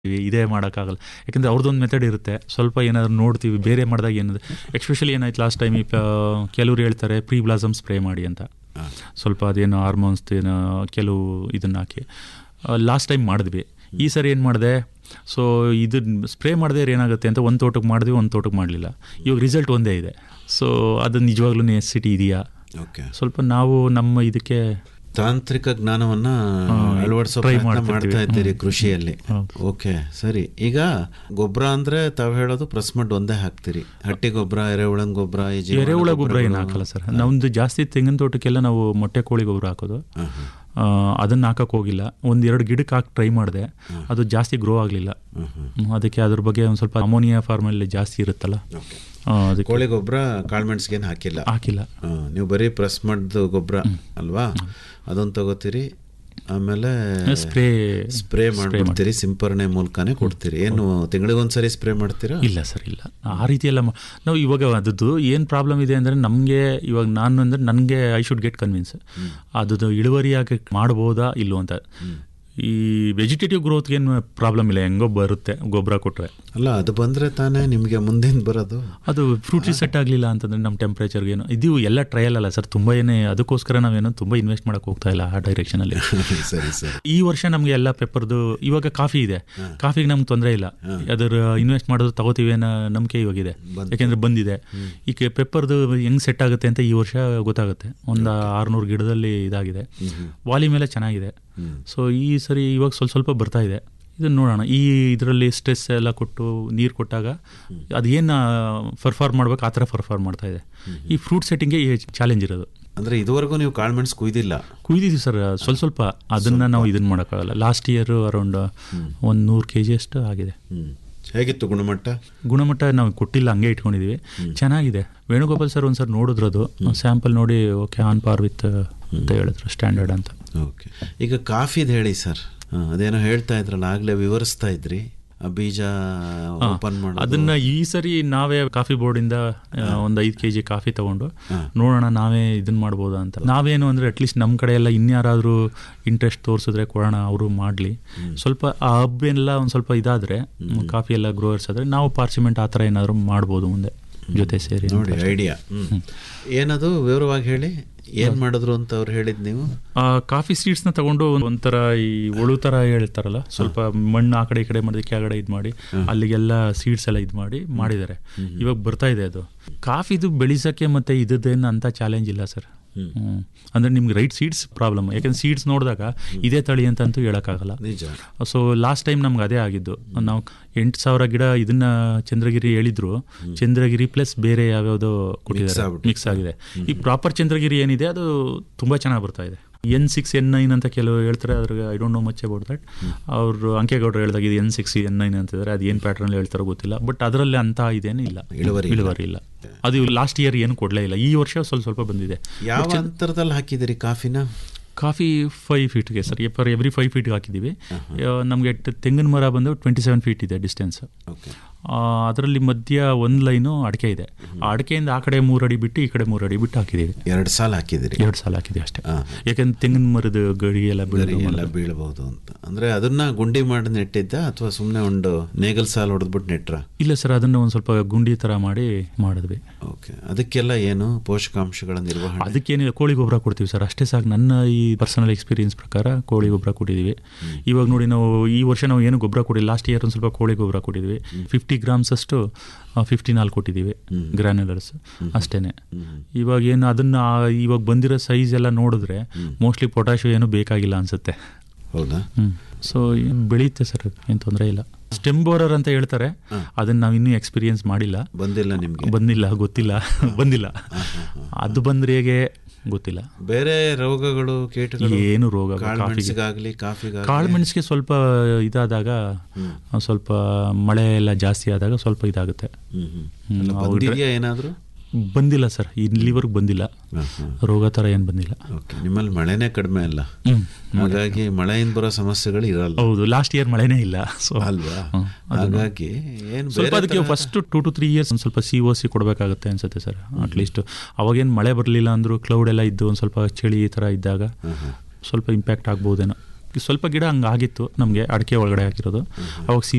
ಇದೇ ಮಾಡೋಕ್ಕಾಗಲ್ಲ ಯಾಕಂದರೆ ಅವ್ರದ್ದೊಂದು ಮೆಥಡ್ ಇರುತ್ತೆ ಸ್ವಲ್ಪ ಏನಾದ್ರು ನೋಡ್ತೀವಿ ಬೇರೆ ಮಾಡಿದಾಗ ಏನಿದೆ ಎಕ್ಸ್ಪೆಷಲಿ ಏನಾಯ್ತು ಲಾಸ್ಟ್ ಟೈಮ್ ಈ ಕೆಲವ್ರು ಹೇಳ್ತಾರೆ ಪ್ರೀ ಬ್ಲಾಸಮ್ ಸ್ಪ್ರೇ ಮಾಡಿ ಅಂತ ಸ್ವಲ್ಪ ಅದೇನು ಹಾರ್ಮೋನ್ಸ್ ಏನೋ ಕೆಲವು ಇದನ್ನ ಹಾಕಿ ಲಾಸ್ಟ್ ಟೈಮ್ ಮಾಡಿದ್ವಿ ಈ ಸರಿ ಏನು ಮಾಡಿದೆ ಸೊ ಇದು ಸ್ಪ್ರೇ ಮಾಡಿದ್ರೆ ಏನಾಗುತ್ತೆ ಅಂತ ಒಂದು ತೋಟಕ್ಕೆ ಮಾಡಿದ್ವಿ ಒಂದು ತೋಟಕ್ಕೆ ಮಾಡಲಿಲ್ಲ ಇವಾಗ ರಿಸಲ್ಟ್ ಒಂದೇ ಇದೆ ಸೊ ಅದು ನಿಜವಾಗ್ಲೂ ನೆಸಿಟಿ ಇದೆಯಾ ಓಕೆ ಸ್ವಲ್ಪ ನಾವು ನಮ್ಮ ಇದಕ್ಕೆ ತಾಂತ್ರಿಕ ಜ್ಞಾನವನ್ನ ಹಾ, ಅಳವಡಿಸೋ try ಪ್ರಯತ್ನ ಮಾಡ್ತಿರ್ತೀವಿ. ಮಾಡ್ತಾ ಇದ್ದೀರಿ ಹ್ಮ್. ಕೃಷಿಯಲ್ಲಿ ಹೌದು. ಓಕೆ ಸರಿ ಈಗ ಗೊಬ್ಬರ ಅಂದ್ರೆ ತಾವು ಹೇಳೋದು ಪ್ರಸ್ಮಡ್ ಒಂದೇ ಹಾಕ್ತೀರಿ ಹಟ್ಟಿ ಗೊಬ್ಬರ ಎರೆಹುಳನ್ ಗೊಬ್ಬರ ಈ ಜೀವಾಣು ಎರೆಹುಳ ಗೊಬ್ಬರ ಏನು ಗೊಬ್ಬರಗಳು- ಹಾಕಲ್ಲ ಸರ್ ನಮ್ದು ಜಾಸ್ತಿ ತೆಂಗಿನ ತೋಟಕ್ಕೆಲ್ಲ ನಾವು ಮೊಟ್ಟೆ ಕೋಳಿ ಗೊಬ್ಬರ ಹಾಕೋದು ಹಾ, ಹಾ. ಆ, ಅದನ್ನ ಹಾಕಕ್ಕೆ ಹೋಗಿಲ್ಲ ಒಂದು ಎರಡು ಗಿಡಕ್ಕೆ ಹಾಕಿ ಟ್ರೈ ಮಾಡಿದೆ ಅದು ಜಾಸ್ತಿ ಗ್ರೋ ಆಗಲಿಲ್ಲ ಹ್ಮ್, ಹ್ಮ್. ಅದಕ್ಕೆ ಅದ್ರ ಬಗ್ಗೆ ಒಂದು ಸ್ವಲ್ಪ ಅಮೋನಿಯಾ ಫಾರ್ಮಲ್ಲಿ ಜಾಸ್ತಿ ಇರುತ್ತಲ್ಲ Okay. ಆ, ಅದಕ್ಕೆ ಕೋಳಿ ಗೊಬ್ಬರ ಕಾಳ್ಮೆಣ್ಸ್ಗೇನು ಹಾಕಿಲ್ಲ ಹಾಕಿಲ್ಲ ಹಾ, ನೀವು ಬರೀ ಪ್ರಸ್ಮಡ್ದು ಗೊಬ್ಬರ ಅಲ್ವಾ ಅದೊಂದು ತಗೋತೀರಿ ಆಮೇಲೆ ಸ್ಪ್ರೇ ಸ್ಪ್ರೇ ಮಾಡ್ಬಿಡ್ತೀರಿ ಸಿಂಪರಣೆ ಮೂಲಕನೇ ಕೊಡ್ತೀರಿ ಏನು ತಿಂಗಳಿಗೊಂದ್ಸರಿ ಸ್ಪ್ರೇ ಮಾಡ್ತೀರಾ ಇಲ್ಲ ಸರ್ ಇಲ್ಲ ಆ ರೀತಿ ಎಲ್ಲ ಮಾ- ನಾವು ಇವಾಗ ಅದದ್ದು ಏನು ಪ್ರಾಬ್ಲಮ್ ಇದೆ ಅಂದರೆ ನಮಗೆ ಇವಾಗ ನಾನು ಅಂದರೆ ನನಗೆ ಐ ಶುಡ್ ಗೆಟ್ ಕನ್ವಿನ್ಸ್ ಅದದ್ದು ಇಳುವರಿಯಾಗಿ ಮಾಡ್ಬೋದಾ ಇಲ್ಲೋ ಅಂತ ಈ ವೆಜಿಟೇಟಿವ್ ಗ್ರೋತ್ಗೆ ಏನು ಪ್ರಾಬ್ಲಮ್ ಇಲ್ಲ ಹೆಂಗೋ ಬರುತ್ತೆ ಗೊಬ್ಬರ ಕೊಟ್ಟರೆ ಅಲ್ಲ ಅದು ಬಂದ್ರೆ ತಾನೇ ನಿಮಗೆ ಮುಂದಿನ ಬರೋದು ಅದು ಫ್ರೂಟ್ರಿ ಸೆಟ್ ಆಗಲಿಲ್ಲ ಅಂತಂದ್ರೆ ನಮ್ಮ ಟೆಂಪ್ರೇಚರ್ಗೆ ಏನು ಇದು ಎಲ್ಲ ಟ್ರಯಲ್ ಅಲ್ಲ ಸರ್ ತುಂಬ ಏನೇ ಅದಕ್ಕೋಸ್ಕರ ನಾವೇನೋ ತುಂಬ ಇನ್ವೆಸ್ಟ್ ಮಾಡೋಕೆ ಹೋಗ್ತಾ ಇಲ್ಲ ಆ ಡೈರೆಕ್ಷನಲ್ಲಿ ಸರಿ ಸರಿ ಈ ವರ್ಷ ನಮಗೆ ಎಲ್ಲ ಪೆಪ್ಪರ್ದು ಇವಾಗ ಕಾಫಿ ಇದೆ ಕಾಫಿಗೆ ನಮ್ಗೆ ತೊಂದರೆ ಇಲ್ಲ ಅದರ ಇನ್ವೆಸ್ಟ್ ಮಾಡೋದು ತಗೋತೀವಿ ಅನ್ನೋ ನಂಬಿಕೆ ಇವಾಗಿದೆ ಯಾಕೆಂದ್ರೆ ಬಂದಿದೆ ಈಗ ಪೆಪ್ಪರ್ದು ಹೆಂಗ್ ಸೆಟ್ ಆಗುತ್ತೆ ಅಂತ ಈ ವರ್ಷ ಗೊತ್ತಾಗುತ್ತೆ ಒಂದು ಆರುನೂರು ಗಿಡದಲ್ಲಿ ಇದಾಗಿದೆ ವಾಲಿ ಮೇಲೆ ಚೆನ್ನಾಗಿದೆ ಸೊ ಈ ಸರಿ ಇವಾಗ ಸ್ವಲ್ಪ ಸ್ವಲ್ಪ ಬರ್ತಾ ಇದೆ ಇದನ್ನ ನೋಡೋಣ ಈ ಇದರಲ್ಲಿ ಸ್ಟ್ರೆಸ್ ಎಲ್ಲ ಕೊಟ್ಟು ನೀರು ಕೊಟ್ಟಾಗ ಅದೇನು ಪರ್ಫಾರ್ಮ್ ಮಾಡ್ಬೇಕು ಆ ಥರ ಪರ್ಫಾರ್ಮ್ ಮಾಡ್ತಾ ಇದೆ ಈ ಫ್ರೂಟ್ ಸೆಟ್ಟಿಂಗ್ಗೆ ಈ ಚಾಲೆಂಜ್ ಇರೋದು ಅಂದ್ರೆ ಇದುವರೆಗೂ ನೀವು ಕಾಳ್ಮೆಣ್ಸ್ ಕುಯ್ದಿಲ್ಲ ಕುಯ್ದಿದ್ದೀವಿ ಸರ್ ಸ್ವಲ್ಪ ಸ್ವಲ್ಪ ಅದನ್ನ ನಾವು ಇದನ್ನ ಮಾಡೋಕ್ಕಾಗಲ್ಲ ಲಾಸ್ಟ್ ಇಯರ್ ಅರೌಂಡ್ ಒಂದು ನೂರು ಕೆ ಜಿ ಅಷ್ಟು ಆಗಿದೆ ಹ್ಮ್ ಹೇಗಿತ್ತು ಗುಣಮಟ್ಟ ಗುಣಮಟ್ಟ ನಾವು ಕೊಟ್ಟಿಲ್ಲ ಹಂಗೆ ಇಟ್ಕೊಂಡಿದ್ದೀವಿ ಚೆನ್ನಾಗಿದೆ ವೇಣುಗೋಪಾಲ್ ಸರ್ ಒಂದ್ಸರಿ ನೋಡಿದ್ರು ಅದು ಸ್ಯಾಂಪಲ್ ನೋಡಿ ಓಕೆ ಆನ್ ಪಾರ್ ವಿತ್ ಅಂತ ಹೇಳಿದ್ರು ಸ್ಟ್ಯಾಂಡರ್ಡ್ ಅಂತ ಓಕೆ ಈಗ ಕಾಫಿದ್ ಹೇಳಿ ಸರ್ ಅದೇನೋ ಹೇಳ್ತಾ ಇದ್ರಲ್ಲ ಆಗ್ಲೇ ವಿವರಿಸ್ತಾ ಇದ್ರಿ ಆ ಬೀಜ ಓಪನ್ ಮಾಡೋದು ಅದನ್ನ ಈ ಸರಿ ನಾವೇ ಕಾಫಿ ಬೋರ್ಡಿಂದ ಒಂದು ಐದು ಕೆ ಜಿ ಕಾಫಿ ತಗೊಂಡು ನೋಡೋಣ ನಾವೇ ಇದನ್ನ ಮಾಡ್ಬೋದಾ ಅಂತ ನಾವೇನು ಅಂದ್ರೆ ಅಟ್ಲೀಸ್ಟ್ ನಮ್ಮ ಕಡೆ ಎಲ್ಲ ಇನ್ಯಾರಾದ್ರೂ ಇಂಟ್ರೆಸ್ಟ್ ತೋರಿಸಿದ್ರೆ ಕೊಡೋಣ ಅವರು ಮಾಡಲಿ ಸ್ವಲ್ಪ ಆ ಹಬ್ ಎಲ್ಲ ಒಂದು ಸ್ವಲ್ಪ ಇದಾದ್ರೆ ಕಾಫಿ ಎಲ್ಲ ಗ್ರೋವರ್ಸ್ ಆದ್ರೆ ನಾವು ಪಾರ್ಚಿಮೆಂಟ್ ಆ ಥರ ಏನಾದರೂ ಮಾಡ್ಬೋದು ಮುಂದೆ ಜೊತೆ ಸೇರಿ ಅಂತ ನೋಡಿ ಐಡಿಯಾ ಏನದು ವಿವರವಾಗಿ ಹೇಳಿ ಏನ್ ಮಾಡಿದ್ರು ಅಂತ ಅವ್ರು ಹೇಳಿದ್ ನೀವು ಆ ಕಾಫಿ ಸೀಡ್ಸ್ನ ತಗೊಂಡು ಒಂದ್- ಒಂಥರ ಈ ಒಳು ಥರ ಹೇಳ್ತಾರಲ್ಲ ಸ್ವಲ್ಪ ಮಣ್ಣು ಆ ಕಡೆ ಈ ಕಡೆ ಮಾಡಿದ್ರೆ ಕೆಳಗಡೆ ಇದು ಮಾಡಿ ಅಲ್ಲಿಗೆಲ್ಲ ಸೀಡ್ಸ್ ಎಲ್ಲ ಇದು ಮಾಡಿ ಮಾಡಿದ್ದಾರೆ ಇವಾಗ ಬರ್ತಾ ಇದೆ ಅದು ಕಾಫಿದು ಬೆಳೆಸೋಕ್ಕೆ ಮತ್ತೆ ಇದ್ದದ್ದೇನು ಅಂತ ಚಾಲೆಂಜ್ ಇಲ್ಲ ಸರ್ ಹ್ಮ್. ಅಂದ್ರೆ ನಿಮ್ಗೆ ರೈಟ್ ಸೀಡ್ಸ್ ಪ್ರಾಬ್ಲಮ್ ಯಾಕಂದ್ರೆ ಸೀಡ್ಸ್ ನೋಡಿದಾಗ ಇದೇ ತಳಿ ಅಂತ ಅಂತೂ ಹೇಳೋಕ್ಕಾಗಲ್ಲ ನಿಜ ಸೊ ಲಾಸ್ಟ್ ಟೈಮ್ ನಮ್ಗೆ ಅದೇ ಆಗಿದ್ದು ನಾವು ಎಂಟು ಸಾವಿರ ಗಿಡ ಇದನ್ನ ಚಂದ್ರಗಿರಿ ಹೇಳಿದ್ರು ಚಂದ್ರಗಿರಿ ಪ್ಲಸ್ ಬೇರೆ ಯಾವ್ಯಾವುದೋ ಕೊಟ್ಟಿದ್ದಾರೆ ಆಗ್ಬಿಟ್ಟಿದೆ. ಮಿಕ್ಸ್ ಆಗಿದೆ ಈ ಪ್ರಾಪರ್ ಚಂದ್ರಗಿರಿ ಏನಿದೆ ಅದು ತುಂಬಾ ಚೆನ್ನಾಗಿ ಬರ್ತಾ ಇದೆ ಎನ್ ಸಿಕ್ಸ್ ಎನ್ ನೈನ್ ಅಂತ ಕೆಲವು ಹೇಳ್ತಾರೆ ಅದ್ರಾಗ I don't know much about that ಅವರು ಅಂಕೇಗೌಡರು ಹೇಳಿದಾಗ ಇದು ಎನ್ ಸಿಕ್ಸ್ ಎನ್ ನೈನ್ ಅಂತಿದ್ದಾರೆ ಅದು ಏನು ಪ್ಯಾಟರ್ನ್ ಹೇಳ್ತಾರೋ ಗೊತ್ತಿಲ್ಲ ಬಟ್ ಅದರಲ್ಲಿ ಅಂತ ಇದೇನು ಇಲ್ಲ ಇಳುವರಿ ಇಲ್ಲ. ಇಳುವರಿ ಇಲ್ಲ ಅದು ಲಾಸ್ಟ್ ಇಯರ್ ಏನು ಕೊಡಲೇ ಇಲ್ಲ ಈ ವರ್ಷ ಸ್ವಲ್ಪ ಸ್ವಲ್ಪ ಬಂದಿದೆ ಯಾವ ಅಂತರದಲ್ಲಿ ಹಾಕಿದಿರಿ ಕಾಫಿನ ಕಾಫಿ ಫೈವ್ ಫೀಟ್ಗೆ ಸರ್ ಪರ್ ಎವ್ರಿ ಫೈವ್ ಫೀಟ್ಗೆ ಹಾಕಿದ್ದೀವಿ ನಮಗೆ ತೆಂಗಿನ ಮರ ಬಂದು ಟ್ವೆಂಟಿ ಸೆವೆನ್ ಫೀಟ್ ಇದೆ ಡಿಸ್ಟೆನ್ಸ್ ಓಕೆ ಅದರಲ್ಲಿ ಮಧ್ಯ ಒಂದು ಲೈನು ಅಡಿಕೆ ಇದೆ ಆ ಅಡಿಕೆಯಿಂದ ಆ ಕಡೆ ಮೂರು ಅಡಿ ಬಿಟ್ಟು ಈ ಕಡೆ ಮೂರು ಅಡಿ ಬಿಟ್ಟು ಹಾಕಿದ್ದೀವಿ ಎರಡು ಸಾಲ ಹಾಕಿದಿರಿ ಎರಡು ಸಾಲ ಹಾಕಿದ್ದೀವಿ ಅಷ್ಟೇ ಹಾ. ಯಾಕಂದ್ರೆ ತೆಂಗಿನ ಮರದ ಗಡಿ ಎಲ್ಲ ಗರಿ ಬೆಳೆದು ಎಲ್ಲ ಬೀಳಬಹುದು ಅಂತ ಅಂದ್ರೆ ಅದನ್ನ ಗುಂಡಿ ಮಾಡಿ ನೆಟ್ಟಿದ್ದ ಅಥವಾ ಸುಮ್ಮನೆ ಒಂದು ನೇಗಲ್ ಸಾಲ್ ಹೊಡೆದ್ಬಿಟ್ಟು ನೆಟ್ರ ಇಲ್ಲ ಸರ್ ಅದನ್ನ ಒಂದು ಸ್ವಲ್ಪ ಗುಂಡಿ ಥರ ಮಾಡಿ ಮಾಡಿದ್ವಿ ಓಕೆ ಅದಕ್ಕೆಲ್ಲ ಏನು ಪೋಷಕಾಂಶಗಳ ನಿರ್ವಹಣೆ ಅದಕ್ಕೇನಿಲ್ಲ ಕೋಳಿ ಗೊಬ್ಬರ ಕೊಡ್ತೀವಿ ಸರ್ ಅಷ್ಟೇ ಸಾಕು ನನ್ನ ಈ ಪರ್ಸನಲ್ ಎಕ್ಸ್ಪೀರಿಯನ್ಸ್ ಪ್ರಕಾರ ಕೋಳಿ ಗೊಬ್ಬರ ಕೊಟ್ಟಿದ್ದೀವಿ ಇವಾಗ ನೋಡಿ ನಾವು ಈ ವರ್ಷ ನಾವು ಏನು ಗೊಬ್ಬರ ಕೊಡಿ ಲಾಸ್ಟ್ ಇಯರ್ ಒಂದು ಸ್ವಲ್ಪ ಕೋಳಿ ಗೊಬ್ಬರ ಕೊಟ್ಟಿದ್ವಿ ಫಿಫ್ಟಿ ಗ್ರಾಮ್ಸ್ ಅಷ್ಟು ಫಿಫ್ಟಿ ನಾಲ್ ಕೊಟ್ಟಿದ್ದೀವಿ ಗ್ರ್ಯಾನ್ಯುಲರ್ಸ್ ಅಷ್ಟೇನೆ ಇವಾಗ ಏನು ಅದನ್ನ ಆ- ಇವಾಗ ಬಂದಿರೋ ಸೈಜ್ ಎಲ್ಲ ನೋಡಿದ್ರೆ ಮೋಸ್ಟ್ಲಿ ಪೊಟ್ಯಾಶಿಯಂ ಏನು ಬೇಕಾಗಿಲ್ಲ ಅನ್ಸುತ್ತೆ ಹೌದಾ ಸೊ ಬೆಳೆಯುತ್ತೆ ಸರ್ ಏನು ತೊಂದರೆ ಇಲ್ಲ ಸ್ಟೆಮ್ ಬೋರರ್ ಅಂತ ಹೇಳ್ತಾರೆ ಅದನ್ನ ನಾವು ಇನ್ನೂ ಎಕ್ಸ್ಪೀರಿಯನ್ಸ್ ಮಾಡಿಲ್ಲ ಬಂದಿಲ್ಲ ನಿಮ್ಗೆ ಬಂದಿಲ್ಲ ಗೊತ್ತಿಲ್ಲ ಬಂದಿಲ್ಲ ಅದು ಬಂದ್ರೆ ಹೇಗೆ ಗೊತ್ತಿಲ್ಲ ಬೇರೆ ರೋಗಗಳು ಕೀಟಗಳು ಏನು ರೋಗ ಕಾಫಿಗೆ ಕಾಳ್ಮೆಣಸಿಗಾಗ್ಲಿ ಕಾಫಿಗಾಗ್ಲಿ ಕಾಳುಮೆಣಸಿಗೆ ಸ್ವಲ್ಪ ಇದಾದಾಗ ಸ್ವಲ್ಪ ಮಳೆ ಎಲ್ಲ ಜಾಸ್ತಿ ಆದಾಗ ಸ್ವಲ್ಪ ಇದಾಗುತ್ತೆ ಹ್ಮ್ ಹ್ಮ್ ಹ್ಮ್, ಅಲ್ಲ, ಅವ್ರು ಬಂದಿದ್ಯಾ ಏನಾದ್ರು ಬಂದಿಲ್ಲ ಸರ್ ಇಲ್ಲಿವರೆಗೂ ಬಂದಿಲ್ಲ ಹಾ, ಹಾ. ರೋಗ ಥರ ಏನು ಬಂದಿಲ್ಲ ಓಕೆ ನಿಮ್ಮಲ್ಲಿ ಮಳೆನೇ ಕಡಿಮೆ ಅಲ್ಲ ಹ್ಮ್. ಹಾಗಾಗಿ ಮಳೆಯಿಂದ ಬರೋ ಸಮಸ್ಯೆಗಳು ಇರಲ್ಲ ಹೌದು ಲಾಸ್ಟ್ ಇಯರ್ ಮಳೆನೇ ಇಲ್ಲ ಸೊ ಅಲ್ವಾ ಹ್ಮ್. ಹಾಗಾಗಿ ಏನ್ ಸ್ವಲ್ಪ ಬೇರೆ ಅದಕ್ಕೆ first two to three years ಒಂದು ಸ್ವಲ್ಪ ಸಿ ಒ ಸಿ ಕೊಡಬೇಕಾಗುತ್ತೆ ಅನ್ಸುತ್ತೆ ಸರ್ ಅಟ್ಲೀಸ್ಟ್ ಅವಾಗೇನು ಮಳೆ ಬರಲಿಲ್ಲ ಅಂದರೂ ಕ್ಲೌಡ್ ಎಲ್ಲ ಇದ್ದು ಒಂದು ಸ್ವಲ್ಪ ಚಳಿ ಈ ಥರ ಇದ್ದಾಗ ಸ್ವಲ್ಪ ಇಂಪ್ಯಾಕ್ಟ್ ಆಗ್ಬೋದೇನೋ ಸ್ವಲ್ಪ ಗಿಡ ಹಂಗೆ ಆಗಿತ್ತು ನಮಗೆ ಅಡಿಕೆ ಒಳಗಡೆ ಹಾಕಿರೋದು ಅವಾಗ ಸಿ